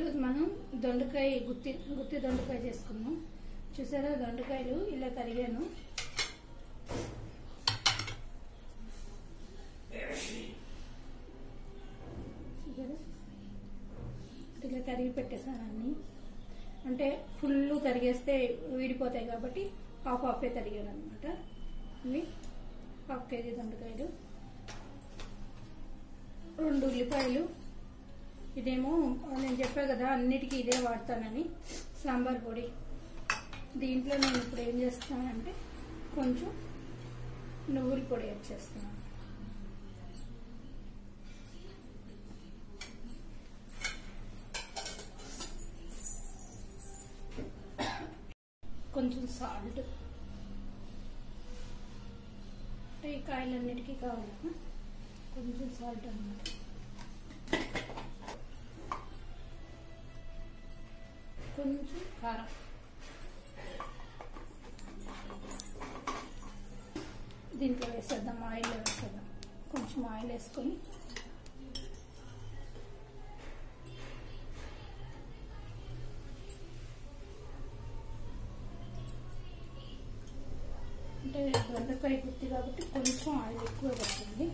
ఈరోజు మనం దొండకాయ గుత్తి గుత్తి దొండకాయ చేసుకున్నాం చూసారా దొండకాయలు ఇలా తరిగాను చూసారా ఇలా తరిగి పెట్టేసాను అన్ని అంటే ఫుల్ తరిగేస్తే విడిపోతాయి కాబట్టి హాఫ్ హాఫే తరిగాను అనమాట ఇవి హాఫ్ కేజీ దొండకాయలు రెండు ఉల్లిపాయలు ఇదేమో నేను చెప్పా కదా అన్నిటికీ ఇదే వాడతానని సాంబార్ పొడి దీంట్లో నేను ఇప్పుడు ఏం చేస్తానంటే కొంచెం నువ్వుల పొడి యాడ్ చేస్తున్నాను కొంచెం సాల్ట్ ఈ కాయలన్నిటికీ కావాలి కొంచెం సాల్ట్ అన్నమాట కొంచెం కారం దీంట్లో వేసేద్దాం ఆయిల్ వేసేద్దాం కొంచెం ఆయిల్ వేసుకొని అంటే దొండకాయ గుత్తి కాబట్టి కొంచెం ఆయిల్ ఎక్కువ పడుతుంది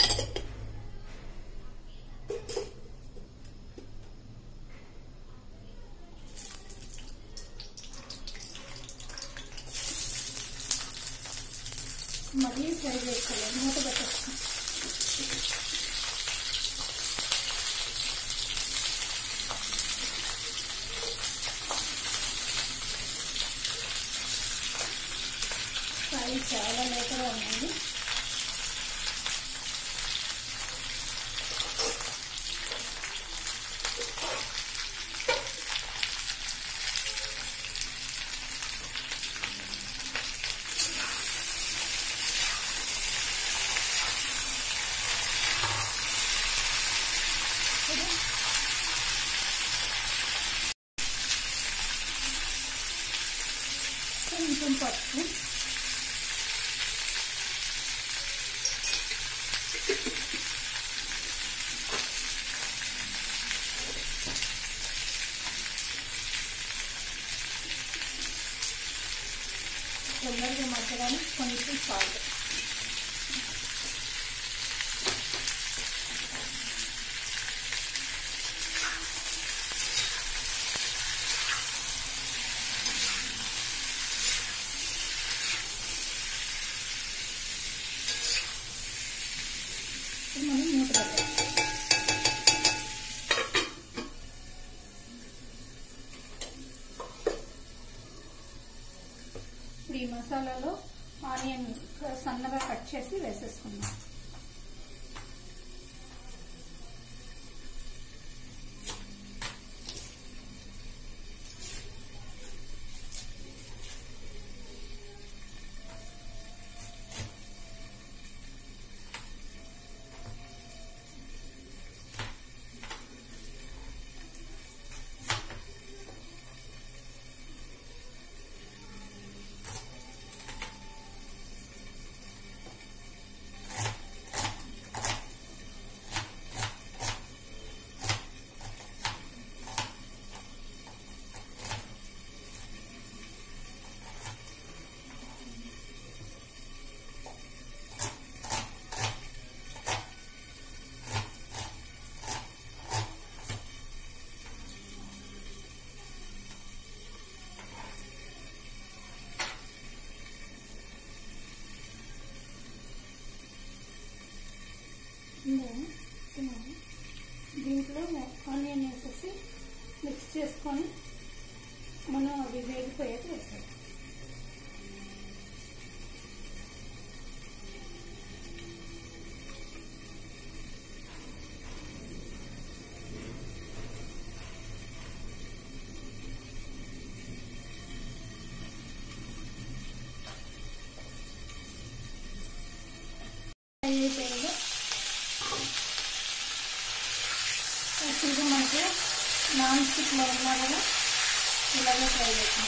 మరీ ఫ్రై చేసుకోవాలి మూత పెట్టేస్తాం ఫ్రై చాలా లేతగా ఉన్నాయి కొంచెం పసుపు తొందరగా మగ్గడానికి కొంచెం సాల్ట్ మనం మూత పెట్టాలి ఇప్పుడు ఈ మసాలాలో ఆనియన్ సన్నగా కట్ చేసి వేసేసుకుందాం దీంట్లో ఆనియన్ వేసేసి మిక్స్ చేసుకొని మనం అవి వేగిపోయాక వేసాం అయిపోయిందో ఇప్పుడు మనకి నాన్ స్టిక్లో ఉన్నా కూడా ఇలాగే ఫ్రై చేస్తాం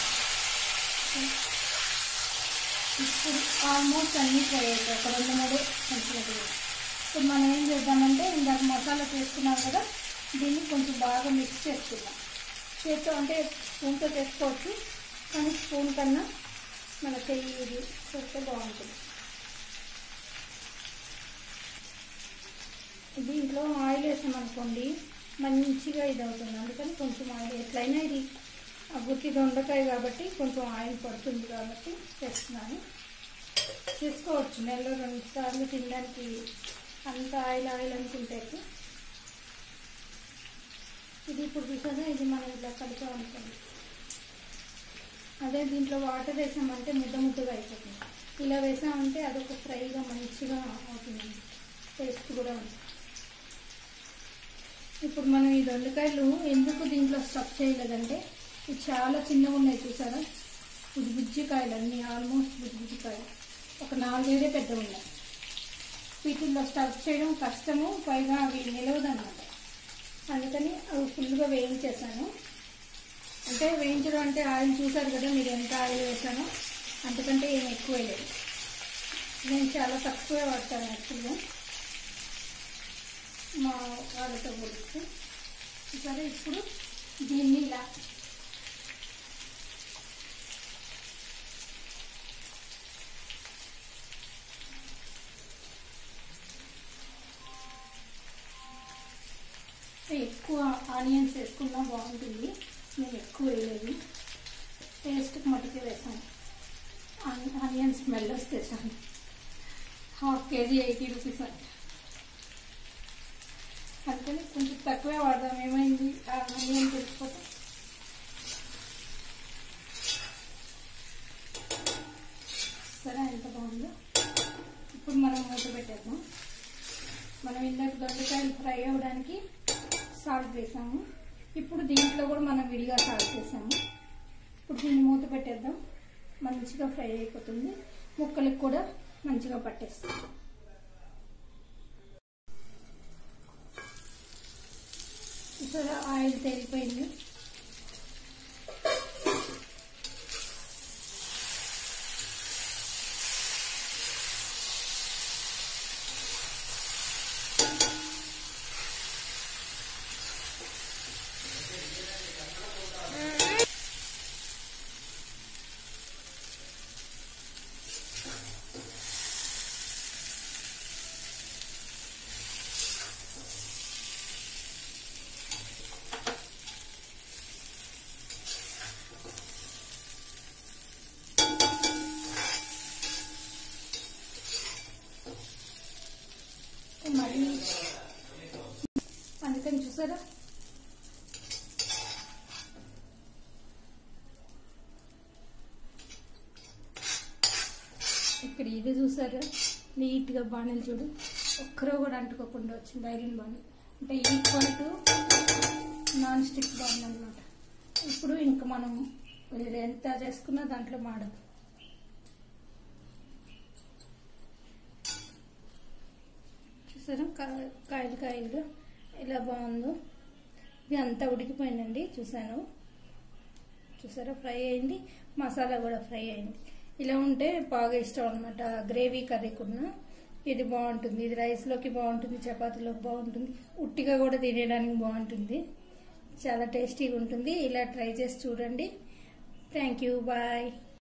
ఇప్పుడు ఆల్మోస్ట్ అన్నీ ఫ్రై అవుతాయి ఒక రెండు మూడు కొంచెం ఇప్పుడు మనం ఏం చేద్దామంటే ఇందాక మసాలా చేసుకున్నాం కదా దీన్ని కొంచెం బాగా మిక్స్ చేసుకుందాం చేత్తో అంటే స్పూన్తో చేసుకోవచ్చు కానీ స్పూన్ కన్నా మన చెయ్యి ఇది చేస్తే బాగుంటుంది దీంట్లో ఆయిల్ వేసామనుకోండి మంచిగా ఇది అవుతుంది అందుకని కొంచెం ఆయిల్ ఎట్లయినా ఇది ఆ గుత్తి దొండకాయ కాబట్టి కొంచెం ఆయిల్ పడుతుంది కాబట్టి చేస్తున్నాను చేసుకోవచ్చు నెలలో రెండు సార్లు తినడానికి అంత ఆయిల్ ఆయిల్ అనుకుంటే ఇది ఇప్పుడు చూసారా ఇది మనం ఇట్లా కలుపుకోవాలి అదే దీంట్లో వాటర్ వేసామంటే ముద్ద ముద్దగా అయిపోతుంది ఇలా వేసామంటే అదొక ఫ్రైగా మంచిగా అవుతుంది టేస్ట్ కూడా ఉంటుంది ఇప్పుడు మనం ఈ దొండకాయలు ఎందుకు దీంట్లో స్టఫ్ చేయలేదంటే ఇవి చాలా చిన్నగా ఉన్నాయి చూసారా బుజ్జి బుజ్జికాయలు అన్నీ ఆల్మోస్ట్ బుజ్జి బుజ్జికాయలు ఒక నాలుగైదే పెద్ద ఉన్నాయి వీటిల్లో స్టఫ్ చేయడం కష్టము పైగా అవి నిలవదన్నమాట అందుకని అవి ఫుల్గా వేయించేసాను అంటే వేయించడం అంటే ఆయిల్ చూసారు కదా మీరు ఎంత ఆయిల్ వేసానో అంతకంటే ఏం ఎక్కువ లేదు నేను చాలా తక్కువే వాడతాను యాక్చువల్గా మా వాళ్ళతో పోలిస్తే సరే ఇప్పుడు దీన్ని ఇలా ఎక్కువ ఆనియన్స్ వేసుకున్నా బాగుంటుంది నేను ఎక్కువ వేయలేదు టేస్ట్కి మటుకే వేసాను ఆనియన్ స్మెల్ వస్తే చాలు హాఫ్ కేజీ ఎయిటీ రూపీస్ అంట అందుకని కొంచెం తక్కువే వాడదాం ఏమైంది ఆనియన్ తెలిసిపోతే సరే ఎంత బాగుందో ఇప్పుడు మనం మూత పెట్టేద్దాం మనం ఇందాక దొండకాయలు ఫ్రై అవ్వడానికి సాల్ట్ వేసాము ఇప్పుడు దీంట్లో కూడా మనం విడిగా సాల్ట్ వేసాము ఇప్పుడు దీన్ని మూత పెట్టేద్దాం మంచిగా ఫ్రై అయిపోతుంది ముక్కలకు కూడా మంచిగా పట్టేస్తాం ఇక్కడ ఆయిల్ తేలిపోయింది మరి అందుకని చూసారా ఇక్కడ ఇది చూసారా నీట్గా బాణలు చూడు ఒక్కరో కూడా అంటుకోకుండా వచ్చింది ఐరన్ బాణలు అంటే ఈక్వల్ టు నాన్ స్టిక్ బాణలు అనమాట ఇప్పుడు ఇంకా మనం ఇది ఎంత చేసుకున్నా దాంట్లో మాడదు చూసారా కా- కాయలు కాయలుగా ఇలా బాగుందో ఇది అంతా ఉడికిపోయిందండి చూసాను చూసారా ఫ్రై అయింది మసాలా కూడా ఫ్రై అయింది ఇలా ఉంటే బాగా ఇష్టం అనమాట గ్రేవీ కర్రీ కూడా ఇది బాగుంటుంది ఇది రైస్లోకి బాగుంటుంది చపాతీలోకి బాగుంటుంది ఉట్టిగా కూడా తినేయడానికి బాగుంటుంది చాలా టేస్టీగా ఉంటుంది ఇలా ట్రై చేసి చూడండి థ్యాంక్ యూ బాయ్